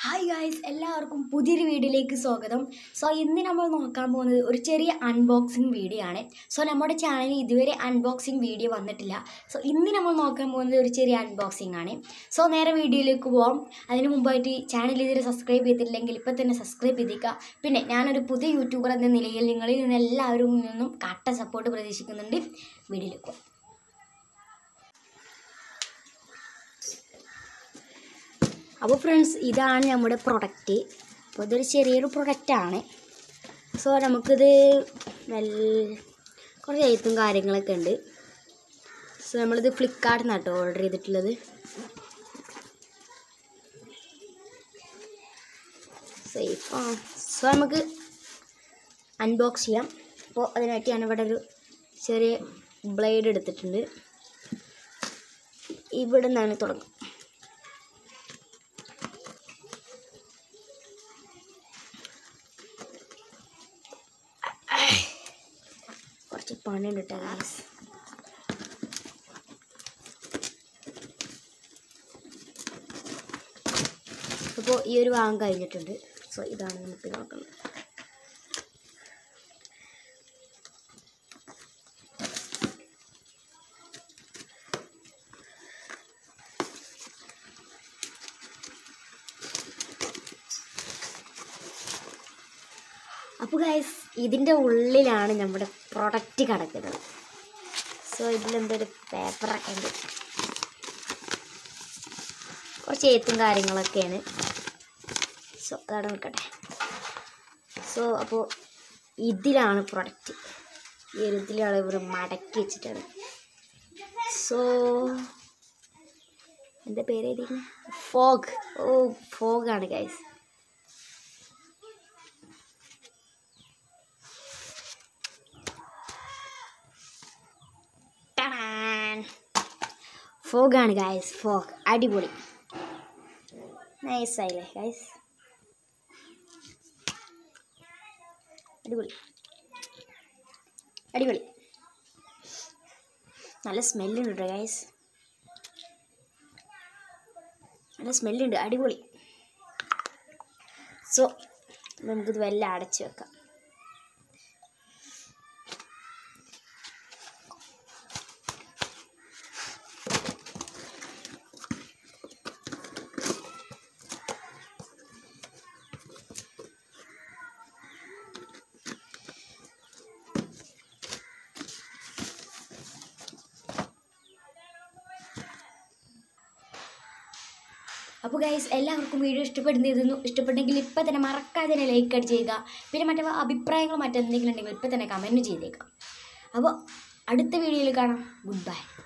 hi guys എല്ലാവർക്കും പുതിയൊരു വീഡിയോയിലേക്ക് സ്വാഗതം സോ ഇന്ന് നമ്മൾ നോക്കാൻ പോകുന്നത് ഒരു ചെറിയ അൺബോക്സിങ് വീഡിയോ ആണ് സോ നമ്മുടെ ചാനലിൽ ഇതുവരെ അൺബോക്സിങ് വീഡിയോ വന്നിട്ടില്ല സോ ഇന്ന് നമ്മൾ നോക്കാൻ പോകുന്നത് ഒരു ചെറിയ അൺബോക്സിങ് ആണ് സോ നേരെ വീഡിയോയിലേക്ക് പോവാം അതിന് മുമ്പായിട്ട് ചാനൽ ഇതുവരെ സബ്സ്ക്രൈബ് ചെയ്തിട്ടില്ലെങ്കിൽ ഇപ്പം തന്നെ സബ്സ്ക്രൈബ് ചെയ്തേക്കുക പിന്നെ ഞാനൊരു പുതിയ യൂട്യൂബർ എന്ന നിലയിൽ നിങ്ങളിൽ നിന്ന് എല്ലാവരും നിന്നും കട്ട സപ്പോർട്ട് പ്രതീക്ഷിക്കുന്നുണ്ട് വീഡിയോയിലേക്ക് പോവാം അപ്പോൾ ഫ്രണ്ട്സ് ഇതാണ് നമ്മുടെ പ്രൊഡക്റ്റ് അപ്പോൾ ഇതൊരു ചെറിയൊരു പ്രൊഡക്റ്റാണ് സോ നമുക്കിത് വെൽ കുറച്ച് എഴുത്തും കാര്യങ്ങളൊക്കെ ഉണ്ട് സോ നമ്മളിത് ഫ്ലിപ്കാർട്ടിൽ നിന്നാട്ടോ ഓർഡർ ചെയ്തിട്ടുള്ളത് സേഫ് ആ സോ നമുക്ക് അൺബോക്സ് ചെയ്യാം അപ്പോൾ അതിനായിട്ട് ഞാനിവിടെ ഒരു ചെറിയ ബ്ലേഡ് എടുത്തിട്ടുണ്ട് ഇവിടെ നിന്നാണ് തുടങ്ങും കുറച്ച് പണിയുണ്ട് കേട്ടോ ഗൈസ് അപ്പോൾ ഈ ഒരു ഭാഗം കഴിഞ്ഞിട്ടുണ്ട് സോ ഇതാണ് നമുക്ക് നോക്കുന്നത് അപ്പോൾ ഗൈസ് ഇതിൻ്റെ ഉള്ളിലാണ് നമ്മുടെ പ്രൊഡക്റ്റ് കിടക്കുന്നത് സോ ഇതിലെന്തൊരു പേപ്പറൊക്കെ ഉണ്ട് കുറച്ച് എഴുത്തും കാര്യങ്ങളൊക്കെയാണ് സോ അതവിടെ നിൽക്കട്ടെ സോ അപ്പോൾ ഇതിലാണ് പ്രൊഡക്റ്റ് ഈ ഒരു ഇതിലാണ് ഇവർ മടക്കി വെച്ചിട്ടാണ് സോ എന്താ പേര് എഴുതിയിരിക്കുന്നത് ഫോഗ് ഓ ഫോഗാണ് ഗൈസ് ഫോഗാണ് ഗായ്സ് ഫോഗ് അടിപൊളി നൈസ് ആയില്ലേ ഗായ്സ് അടിപൊളി അടിപൊളി നല്ല സ്മെല്ലുണ്ട് കേട്ടോ ഗായ്സ് നല്ല സ്മെല്ലുണ്ട് അടിപൊളി സോ നമുക്കിത് വല്ല അടച്ചു വെക്കാം അപ്പോൾ ഗൈസ് എല്ലാവർക്കും വീഡിയോ ഇഷ്ടപ്പെടുന്നിരുന്നു ഇഷ്ടപ്പെട്ടെങ്കിൽ ഇപ്പം തന്നെ മറക്കാതെ തന്നെ ലൈക്ക് അടി ചെയ്യുക പിന്നെ മറ്റേ അഭിപ്രായങ്ങൾ മറ്റെന്തെങ്കിലും ഉണ്ടെങ്കിൽ ഇപ്പം തന്നെ കമൻറ്റ് ചെയ്തേക്കാം അപ്പോൾ അടുത്ത വീഡിയോയിൽ കാണാം ഗുഡ് ബൈ